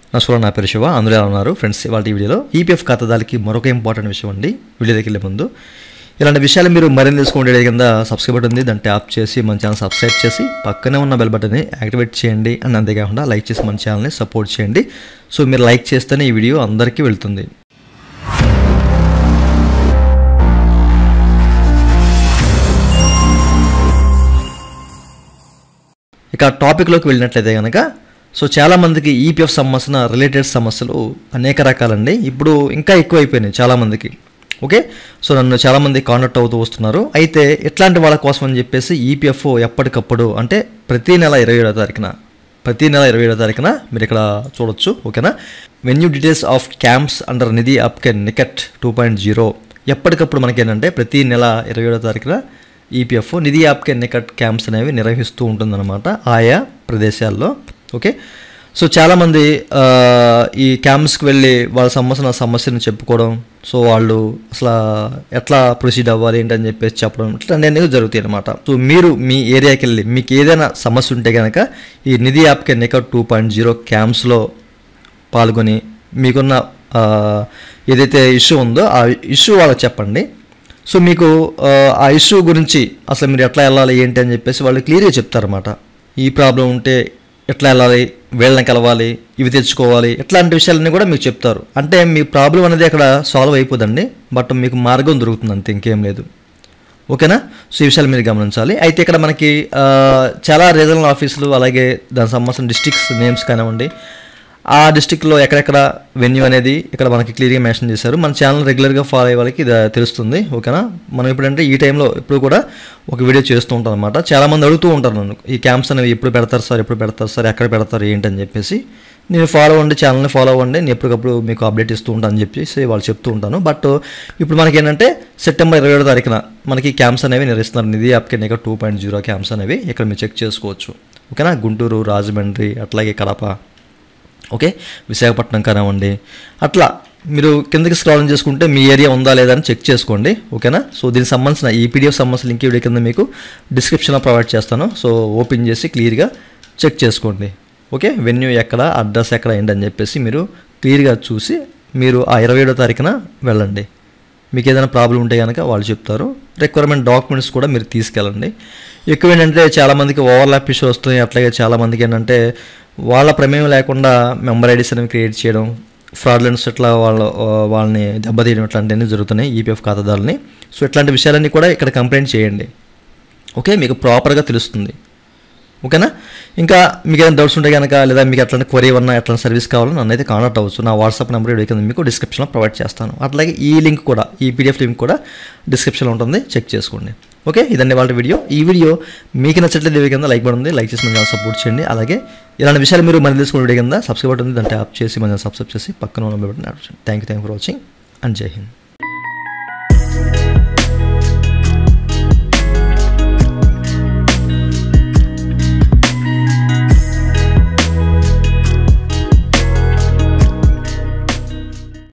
నమస్కారం నా పేరు శివ అందులో ఎలా ఉన్నారు ఫ్రెండ్స్ ఇవాళ ఈ వీడియోలో ఈపీఎఫ్ ఖాతాదారులకి మరొక ఇంపార్టెంట్ విషయం అండి వీడియోకి వెళ్ళే ముందు ఇలాంటి విషయాలు మీరు మరింత తెలుసుకుంటే కింద సబ్స్క్రైబ్ బటన్ ఉంది దాన్ని ట్యాప్ చేసి మన ఛానల్ సబ్స్క్రైబ్ చేసి పక్కనే ఉన్న బెల్ బటన్ని యాక్టివేట్ చేయండి అండ్ అంతేకాకుండా లైక్ చేసి మన ఛానల్ని సపోర్ట్ చేయండి సో మీరు లైక్ చేస్తేనే ఈ వీడియో అందరికీ వెళ్తుంది ఇక టాపిక్లోకి వెళ్ళినట్లయితే కనుక సో చాలామందికి ఈపీఎఫ్ సమస్య రిలేటెడ్ సమస్యలు అనేక రకాలండి ఇప్పుడు ఇంకా ఎక్కువైపోయినాయి చాలామందికి ఓకే సో నన్ను చాలామంది కాంటాక్ట్ అవుతూ వస్తున్నారు అయితే ఇట్లాంటి వాళ్ళ కోసం అని చెప్పేసి ఈపీఎఫ్ ఎప్పటికప్పుడు అంటే ప్రతి నెల ఇరవై ఏడో తారీఖున ప్రతి నెల ఇరవై ఏడో తారీఖున మీరు ఇక్కడ చూడొచ్చు ఓకేనా venue details of camps under Nidhi Aapke Nikat two point zero ఎప్పటికప్పుడు మనకి ఏంటంటే ప్రతి నెల ఇరవై ఏడో తారీఖున ఈపీఎఫ్ నిధి యాప్కే నికట్ క్యాంప్స్ అనేవి నిర్వహిస్తూ ఉంటుందన్నమాట ఆయా ప్రదేశాల్లో ఓకే సో చాలామంది ఆ, ఈ క్యాంప్స్కి వెళ్ళి వాళ్ళ సమస్య సమస్యను చెప్పుకోవడం సో వాళ్ళు అసలు ఎట్లా ప్రొసీడ్ అవ్వాలి ఏంటని చెప్పేసి చెప్పడం ఇట్లాంటి అనేవి జరుగుతాయి అనమాట సో మీరు మీ ఏరియాకి వెళ్ళి మీకు ఏదైనా సమస్య ఉంటే కనుక ఈ Nidhi Aapke Nikat two point zero క్యాంప్స్లో పాల్గొని మీకున్న ఆ, ఏదైతే ఇష్యూ ఉందో ఆ ఇష్యూ వాళ్ళకి చెప్పండి సో మీకు ఆ, ఆ ఇష్యూ గురించి అసలు మీరు ఎట్లా వెళ్ళాలి ఏంటి అని చెప్పేసి వాళ్ళు క్లియర్గా చెప్తారన్నమాట ఈ ప్రాబ్లం ఉంటే ఎట్లా వెళ్ళాలి వీళ్ళని కలవాలి ఇవి తెచ్చుకోవాలి ఇట్లాంటి విషయాలన్నీ కూడా మీకు చెప్తారు అంటే మీ ప్రాబ్లం అనేది అక్కడ సాల్వ్ అయిపోదండి బట్ మీకు మార్గం దొరుకుతుంది అంతే ఇంకేం లేదు ఓకేనా సో ఈ విషయాలు మీరు గమనించాలి అయితే ఇక్కడ మనకి ఆ, చాలా రీజనల్ ఆఫీసులు అలాగే దానికి సంబంధించిన డిస్ట్రిక్ట్స్ నేమ్స్ కానివ్వండి ఆ డిస్టిక్లో ఎక్కడెక్కడ వెన్యూ అనేది ఇక్కడ మనకి క్లియర్గా మెన్షన్ చేశారు మన ఛానల్ రెగ్యులర్గా ఫాలో అయ్యే వాళ్ళకి ఇది తెలుస్తుంది ఓకేనా మనం ఇప్పుడంటే ఈ టైంలో ఇప్పుడు కూడా ఒక వీడియో చేస్తూ ఉంటాం అనమాట చాలామంది అడుగుతూ ఉంటారు నన్ను ఈ క్యాంప్స్ అనేవి ఎప్పుడు పెడతారు సార్ ఎప్పుడు పెడతారు సార్ ఎక్కడ పెడతారు ఏంటని చెప్పేసి నేను ఫాలో అవ్వండి ఛానల్ని ఫాలో అవ్వండి నేను ఎప్పటికప్పుడు మీకు అప్డేట్ ఇస్తూ ఉంటాను అని చెప్పేసి వాళ్ళు చెప్తూ ఉంటాను బట్ ఇప్పుడు మనకి ఏంటంటే సెప్టెంబర్ ఇరవై ఏడో తారీఖున మనకి క్యాంప్స్ అనేవి నిర్వహిస్తున్నారు నిధి యాప్కి ఇక్కడ టూ పాయింట్ జీరో క్యాంప్స్ అనేవి ఇక్కడ మీరు చెక్ చేసుకోవచ్చు ఓకేనా గుంటూరు రాజమండ్రి అట్లాగే కడప ఓకే విశాఖపట్నం కానివ్వండి అట్లా మీరు కిందకి స్క్రాల్ చేసుకుంటే మీ ఏరియా ఉందా లేదా అని చెక్ చేసుకోండి ఓకేనా సో దీనికి సంబంధించిన ఈ పీడిఎఫ్ సంబంధించిన లింక్ వీడియో కింద మీకు డిస్క్రిప్షన్లో ప్రొవైడ్ చేస్తాను సో ఓపెన్ చేసి క్లియర్గా చెక్ చేసుకోండి ఓకే వెన్యూ ఎక్కడ అడ్రస్ ఎక్కడ ఏంటని చెప్పేసి మీరు క్లియర్గా చూసి మీరు ఆ ఇరవై ఏడో తారీఖున వెళ్ళండి మీకు ఏదైనా ప్రాబ్లం ఉంటే కనుక వాళ్ళు చెప్తారు రిక్వైర్మెంట్ డాక్యుమెంట్స్ కూడా మీరు తీసుకెళ్ళండి ఎక్కువ ఏంటంటే చాలామందికి ఓవర్లాప్ ఇష్యూ వస్తున్నాయి అట్లాగే చాలామందికి ఏంటంటే వాళ్ళ ప్రమేయం లేకుండా మెంబర్ ఐడీస్ అనేవి క్రియేట్ చేయడం ఫ్రాడ్లెన్స్ ఇట్లా వాళ్ళ వాళ్ళని దెబ్బతీయడం ఇట్లాంటివన్నీ జరుగుతున్నాయి ఈపీఎఫ్ ఖాతాదారులని సో ఇట్లాంటి విషయాలన్నీ కూడా ఇక్కడ కంప్లైంట్ చేయండి ఓకే మీకు ప్రాపర్గా తెలుస్తుంది ఓకేనా ఇంకా మీకు ఏదైనా డౌట్స్ ఉంటే కనుక లేదా మీకు ఎట్లాంటి క్వరీ ఉన్నా ఎట్లాంటి సర్వీస్ కావాలో నన్ను అయితే కాంటాక్ట్ అవ్వచ్చు నా వాట్సాప్ నెంబర్ ఇక్కడ కింద మీకు డిస్క్రిప్షన్లో ప్రొవైడ్ చేస్తాను అట్లాగే ఈ లింక్ కూడా ఈ పీడిఎఫ్ లింక్ కూడా డిస్క్రిప్షన్లో ఉంటుంది చెక్ చేసుకోండి ఓకే ఇదండి వాళ్ళ వీడియో ఈ వీడియో మీకు నచ్చట్లేదు వీడియో కింద లైక్ బటన్ ఉంది లైక్ చేసి మన సపోర్ట్ చేయండి అలాగే ఇలాంటి విషయాలు మీరు మన తెలుసుకునే వీడియో కింద సబ్స్క్రైబ్ బటన్ ఉంది దాన్ని ట్యాప్ చేసి మన సబ్స్క్రైబ్ చేసి పక్కన ఉన్న button thank you thank for watching and Jai Hind